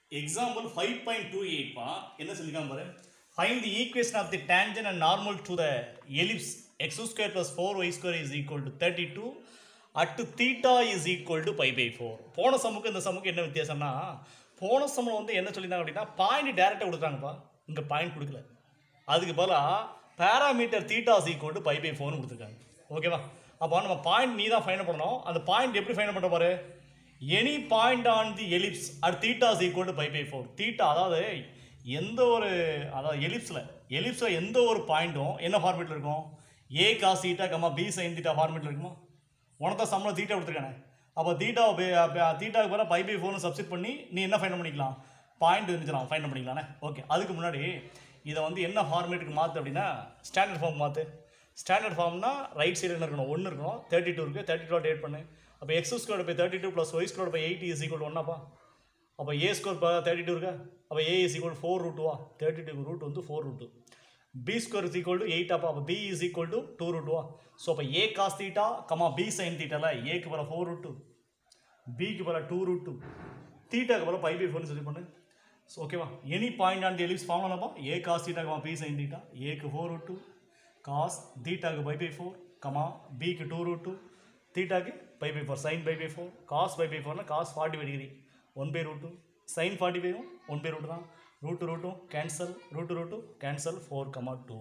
Example five point two எயிட்பா என்ன சொல்லிக்காம பாரு find the equation of the tangent and normal to the ellipse x square plus four y square is equal to thirty two at theta is equal to pi by four போன சமுக்கு இந்த சமுக்கு என்ன வித்தியாசம்னா போன சம்மில் வந்து என்ன சொல்லியிருந்தாங்க அப்படின்னா பாயிண்ட் டேரெக்டாக கொடுத்தாங்கப்பா இங்கே பாயிண்ட் கொடுக்கல அதுக்கு பதிலாக parameter theta is equal to pi by ஃபோர்னு கொடுத்துருக்காங்க ஓகேவா அப்போ நம்ம பாயிண்ட் நீ தான் ஃபைண்ட் பண்ணணும் அந்த பாயிண்ட் எப்படி ஃபைண்ட் பண்ணுற பாரு any point on the ellipse at theta is equal to pi by four theta அதாவது எந்த ஒரு அதாவது எலிப்ஸில் எலிப்ஸில் எந்த ஒரு பாயிண்ட்டும் என்ன ஃபார்மேட்டில் இருக்கும் a cos theta comma b sine theta ஃபார்மேட்டில் இருக்குமா உனக்கு தான் சம்பளம் தீட்டா கொடுத்துருக்கானே அப்போ தீட்டா தீட்டாவுக்கு பதிலாக பை பை ஃபோர்னு சப்ஸ்டிட் பண்ணி நீ என்ன ஃபைண்ட் பண்ணிக்கலாம் பாயிண்ட் இருந்துச்சுலாம் ஃபைண்ட் பண்ணிக்கலானே ஓகே அதுக்கு முன்னாடி இதை வந்து என்ன ஃபார்மேட்டுக்கு மாற்று அப்படின்னா ஸ்டாண்டர்ட் ஃபார்ம் மாற்று ஸ்டாண்டர்ட் ஃபார்ம்னா ரைட் சைடு என்ன இருக்கணும் ஒன்று இருக்கணும் தேர்ட்டி டூ இருக்குது தேர்ட்டி டூ டேட் பண்ணு அப்போ x square by thirty two plus y square by eighty is equal ஒன்னாப்பா அப்போ ஏ ஸ்கொயர் தேர்ட்டி டூ இருக்கா அப்போ a is equal four root வா தேர்ட்டி டூ ரூட் வந்து four root b square is equal to eight அப்பா அப்போ b is equal to two root வா so அப்போ a cos theta comma b sine தீட்டால ஏக்கு பல ஃபோர் ரூட் டூ பிக்கு பல டூ ரூட் டூ தீட்டாக்கு பல பை பை ஃபோர்னு சொல்லி பண்ணு ஸோ ஓகேவா any point on the ellipse form பண்ணப்பா a cos theta comma b sine theta ஏக்கு ஃபோர் ரூட் டூ காஸ் தீட்டாக்கு பை பை ஃபோர் கமா பிக்கு டூ ரூட் டூ தீட்டாக்கு pi by four sine pi by four cos pi by ஃபோர்னா cos forty five degree one by root two sine forty ஃபைவும் one by root தான் root ரூட்டும் cancel root ரூட்டும் cancel four comma two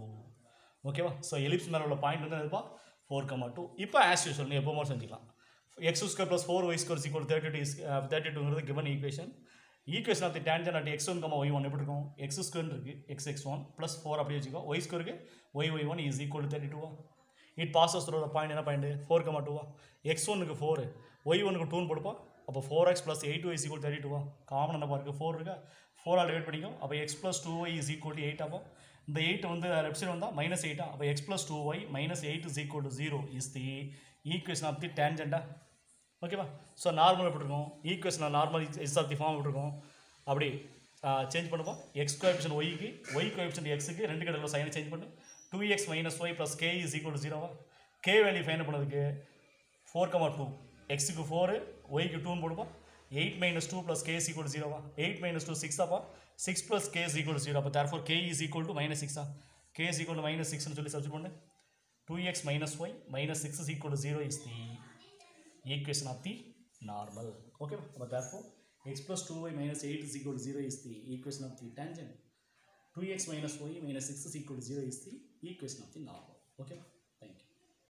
ஓகேவா so ellipse மேலே உள்ள point வந்து எதுப்பா ஃபோர் கமா டூ இப்போ ஆஸ் யூஸ்வல் நீ எப்போ மாதிரி செஞ்சுக்கலாம் x square plus four y square is equal thirty two thirty டூங்கிறது given equation equation of the tangent at x one comma y one எப்படி இருக்கும் எக்ஸ் ஸ்கொயர் இருக்குது x x one plus four அப்படி வச்சுக்கோ ஒய் ஸ்கொயருக்கு y y one is equal to thirty டூவா it passes through point என்ன point four comma டூவா X ஒனுக்கு ஃபோர் ஒய் ஒனுக்கு டூன்னு கொடுப்போம் அப்போ four x plus eight y is equal thirty டூவா காமன் என்ன பாருக்கு ஃபோர் இருக்கா ஃபோர் ஆல் டிவைட் பண்ணிக்கும் அப்போ x plus two y is equal to eight ஆகும் இந்த எயிட் வந்து லெஃப்ட் சைடு வந்தால் மைனஸ் எயிட்டா அப்போ x plus two y minus eight is equal to zero is the equation of the டேஞ்சண்டா ஓகேவா ஸோ நார்மல் எப்படி இருக்கும் equation normal is of the form எப்படி இருக்கும் அப்படி சேஞ்ச் பண்ணுவோம் எக்ஸ் கோஎபிஷன் ஒய்க்கு ஒய் கோஎபிஷன் எக்ஸுக்கு ரெண்டு கடையில் சைனை சேஞ்ச் பண்ணு two x minus y plus k is equal to ஜீரோவா கே வேல்யூ ஃபைன் பண்ணதுக்கு ஃபோர் கமா டூ எக்ஸுக்கு ஃபோரு ஒய்க்கு டூன்னு போடுப்போம் eight minus two plus k is equal ஜீரோவா எயிட் மைனஸ் டூ சிக்ஸ் அப்பா six plus k is equal zero அப்போ therefore k is equal to minus சிக்ஸா k is equal to minus சிக்ஸ்னு சொல்லி சப்ஜெக்ட் பண்ணு two x minus y minus six is equal to zero is the equation of the normal okay அப்போ therefore x plus 2y minus 8 is equal to 0 is the equation of the tangent. 2x minus y minus 6 is equal to 0 is the equation of the normal. Okay.